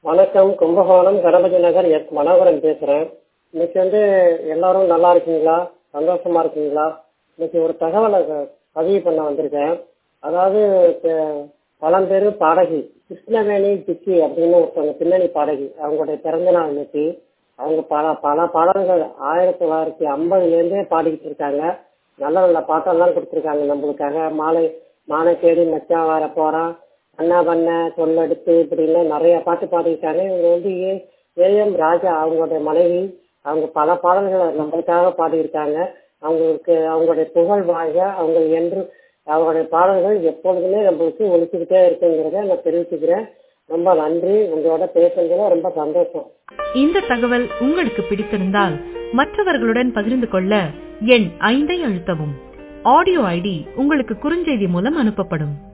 வணக்கம் கும்பகோணம் கணபதி நகர் எஸ் மனோகரன் பேசுகிறேன் இன்னைக்கு வந்து எல்லாரும் நல்லா இருக்கீங்களா சந்தோஷமா இருக்கீங்களா இன்னைக்கு ஒரு தகவலை க- பதிவு பண்ண வந்திருக்கேன் அதாவது ப- பழம்பெரு பாடகி கிருஷ்ணவேணி ஜிக்கி அப்படின்னு ஒருத்தவங்க பின்னணி பாடகி அவங்களுடைய பிறந்த நாள் இன்னைக்கு அவங்க பல பல பாடல்கள் ஆயிரத்தி தொள்ளாயிரத்தி ஐம்பதுலேருந்தே பாடிக்கிட்டு இருக்காங்க நல்ல நல்ல பாட்டெல்லாம் கொடுத்துருக்காங்க நம்மளுக்காக மாலை மாலை தேடி மச்சான் வர போறான் அண்ணா பண்ண சொல்லெடுத்து இப்படிலாம் நிறைய பாட்டு பாடியிருக்காங்க இவங்க வந்து ஏ ஏஎம் ராஜா அவங்களுடைய மனைவி அவங்க பல பாடல்களை நம்மளுக்காக பாடியிருக்காங்க அவங்களுக்கு அவங்களுடைய புகழ் வாழ்க அவங்க என்று அவங்களுடைய பாடல்கள் எப்பொழுதுமே நம்மளுக்கு ஒழிச்சுக்கிட்டே இருக்குங்கிறத நான் தெரிவிச்சுக்கிறேன் ரொம்ப நன்றி உங்களோட பேசுறதுல ரொம்ப சந்தோஷம் இந்த தகவல் உங்களுக்கு பிடித்திருந்தால் மற்றவர்களுடன் பகிர்ந்து கொள்ள எண் ஐந்தை அழுத்தவும் ஆடியோ ஐடி உங்களுக்கு குறுஞ்செய்தி மூலம் அனுப்பப்படும்